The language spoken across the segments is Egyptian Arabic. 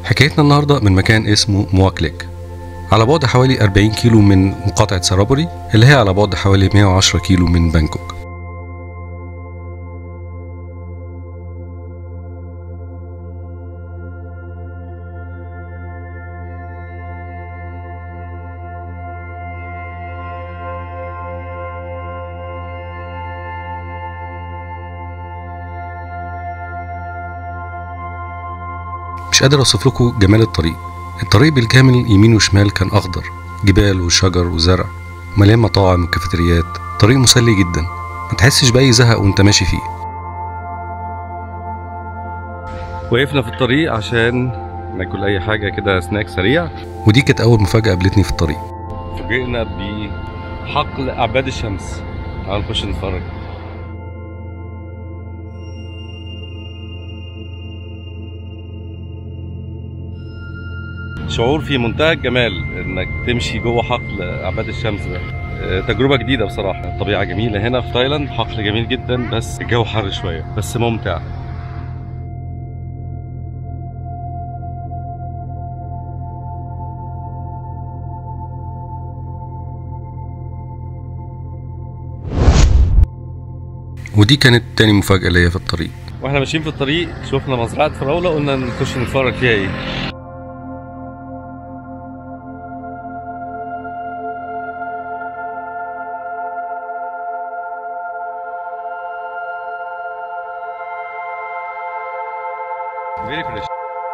حكايتنا النهاردة من مكان اسمه مواكليك على بعد حوالي 40 كيلو من مقاطعة سرابوري اللي هي على بعد حوالي 110 كيلو من بانكوك مش قادر اوصف لكم جمال الطريق الطريق بالكامل يمين وشمال كان اخضر جبال وشجر وزرع مليان مطاعم وكافيتريات طريق مسلي جدا ما تحسش باي زهق وانت ماشي فيه وقفنا في الطريق عشان ناكل اي حاجه كده سناك سريع ودي كانت اول مفاجاه قابلتني في الطريق فوجئنا بحقل عباد الشمس تعال نخش نتفرج شعور في منتهى الجمال انك تمشي جوه حقل عباد الشمس ده آه، تجربه جديده بصراحه الطبيعه جميله هنا في تايلاند حقل جميل جدا بس الجو حر شويه بس ممتع ودي كانت تاني مفاجاه ليا في الطريق واحنا ماشيين في الطريق شفنا مزرعه فراوله قلنا نخش نتفرج فيها ايه Very fresh.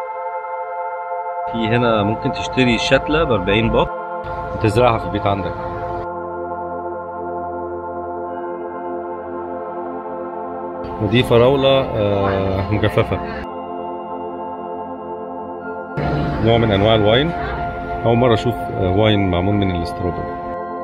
في هنا ممكن تشتري الشتلة ب 40 باط وتزرعها في البيت عندك ودي فراولة آه، مجففة نوع من أنواع الواين أول مرة أشوف آه، واين معمول من الاستروبري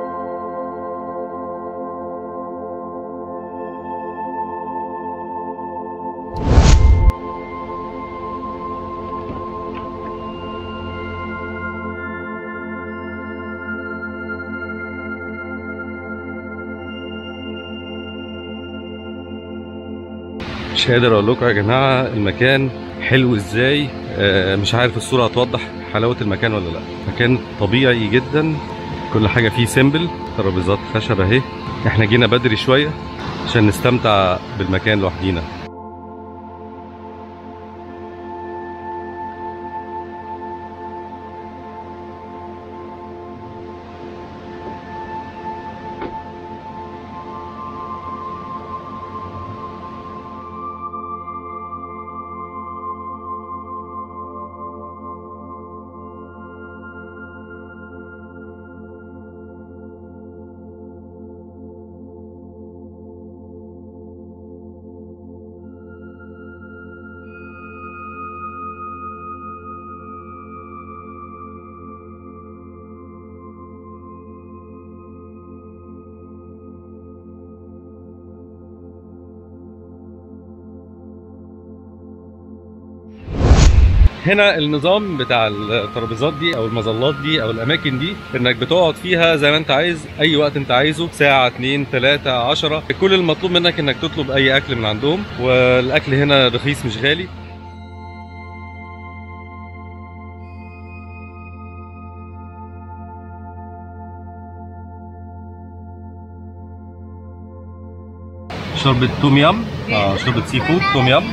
مش قادر اقول لكم يا جماعه المكان حلو ازاي آه، مش عارف الصوره هتوضح حلاوه المكان ولا لا مكان طبيعي جدا كل حاجه فيه سيمبل ترابيزات خشب اهي احنا جينا بدري شويه عشان نستمتع بالمكان لوحدينا هنا النظام بتاع الترابيزات دي او المظلات دي او الاماكن دي انك بتقعد فيها زي ما انت عايز اي وقت انت عايزه ساعة اتنين تلاتة عشرة كل المطلوب منك انك تطلب اي اكل من عندهم والاكل هنا رخيص مش غالي شوربة توم يام اه شوربة سي فود توم يام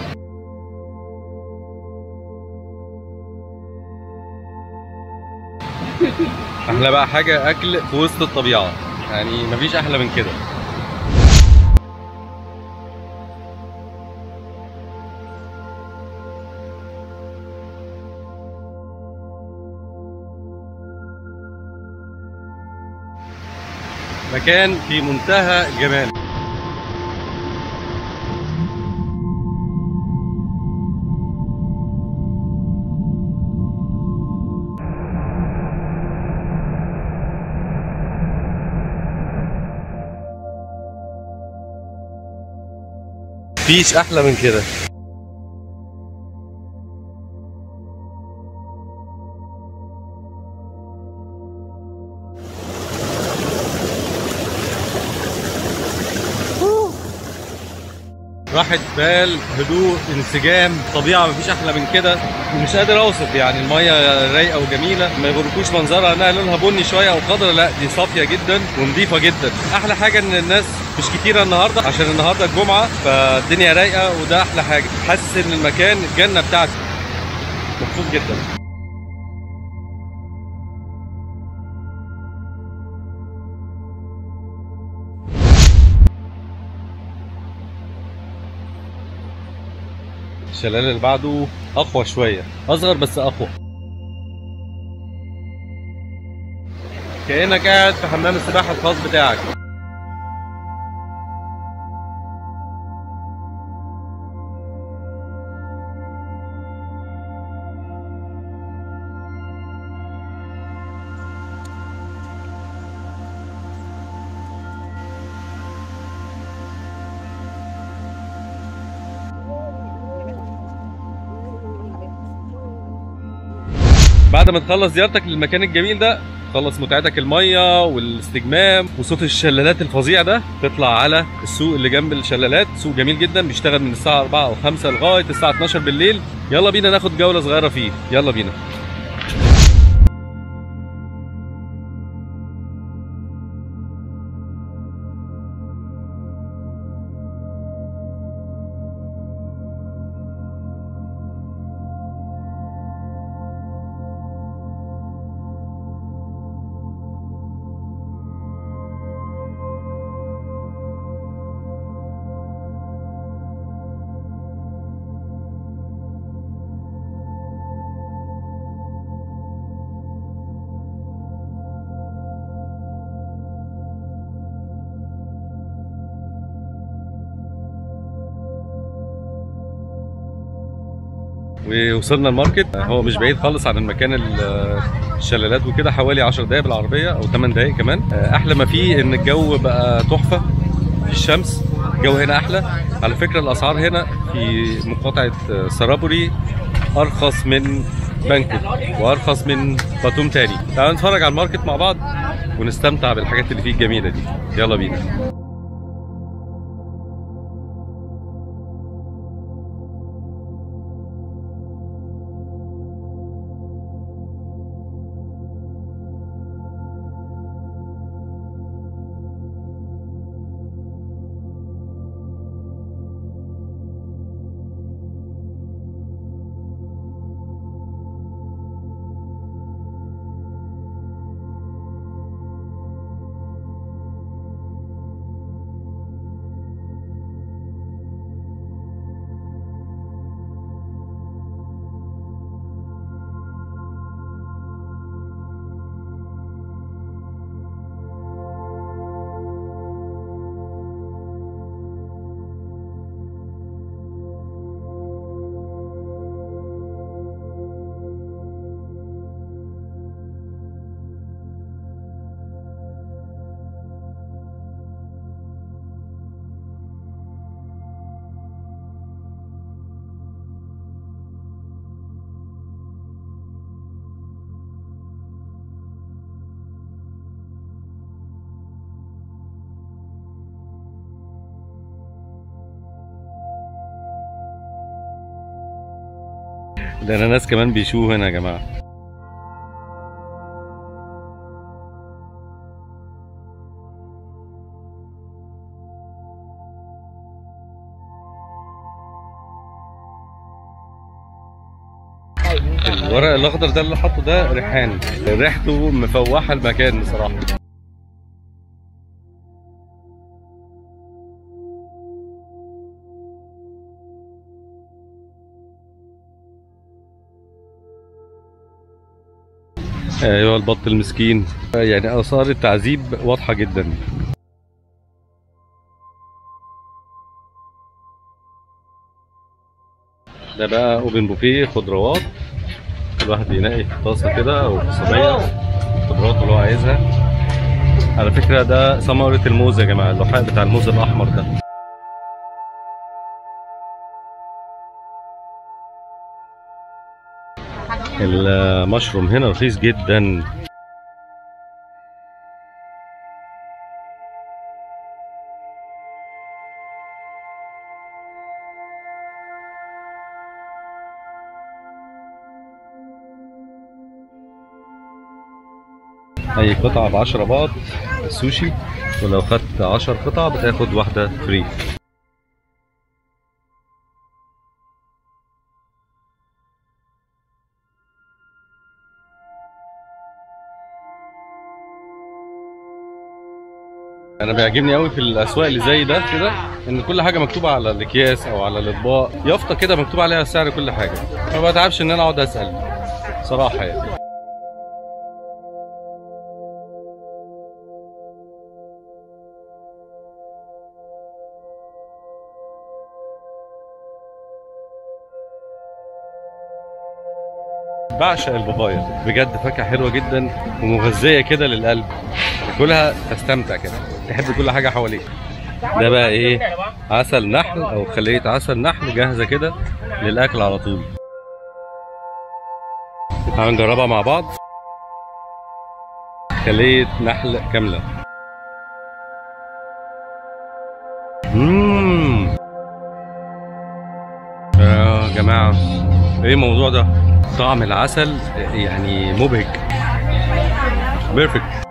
احلى بقى حاجه اكل في وسط الطبيعه يعني مفيش احلى من كده مكان في منتهى الجمال مفيش احلى من كده راحة بال هدوء انسجام طبيعة مفيش أحلى من كده مش قادر أوصف يعني المية رايقة وجميلة ما يغركوش منظرها إنها لونها بني شوية أو خضرا لا دي صافية جدا ونظيفة جدا أحلى حاجة إن الناس مش كتيرة النهاردة عشان النهاردة الجمعة فالدنيا رايقة وده أحلى حاجة حاسس إن المكان الجنة بتاعتي مبسوط جدا الشلال اللي بعده اقوى شويه اصغر بس اقوى كانك قاعد في حمام السباحه الخاص بتاعك بعد ما تخلص زيارتك للمكان الجميل ده تخلص متعتك الميه والاستجمام وصوت الشلالات الفظيع ده تطلع على السوق اللي جنب الشلالات سوق جميل جدا بيشتغل من الساعه 4 او 5 لغايه الساعه 12 بالليل يلا بينا ناخد جوله صغيره فيه يلا بينا ووصلنا الماركت هو مش بعيد خالص عن المكان ال- الشلالات وكده حوالي 10 دقايق بالعربيه او 8 دقايق كمان احلى ما فيه ان الجو بقى تحفه في الشمس الجو هنا احلى على فكره الاسعار هنا في مقاطعه سرابوري ارخص من بانكوك وارخص من باتوم تاني تعالوا نتفرج على الماركت مع بعض ونستمتع بالحاجات اللي فيه الجميله دي يلا بينا ده انا ناس كمان بيشوه هنا يا جماعه الورق الاخضر ده اللي حاطه ده ريحان ريحته مفوحه المكان بصراحه ايوه البط المسكين يعني اثار التعذيب واضحه جدا ده بقى اوبن بوفيه خضروات كل واحد ينقي في طاسه كده او في صينيه الخضروات اللي هو عايزها على فكره ده ثمره الموز يا جماعه اللحاء بتاع الموز الاحمر ده المشروم هنا رخيص جدا اي قطعه ب 10 بات السوشي ولو خدت 10 قطع بتاخد واحده فري انا بيعجبني قوي في الاسواق اللي زي ده كده ان كل حاجه مكتوبه على الاكياس او على الاطباق يافطه كده مكتوب عليها سعر كل حاجه ما بتعبش ان انا اقعد اسال صراحه يعني بعشق البابايا بجد فاكهه حلوه جدا ومغذيه كده للقلب تاكلها تستمتع كده تحب كل حاجه حواليك ده بقى ايه عسل نحل او خليه عسل نحل جاهزه كده للاكل على طول هنجربها مع بعض خليه نحل كامله مم. يا جماعه ايه الموضوع ده طعم العسل يعني مبهج بيرفكت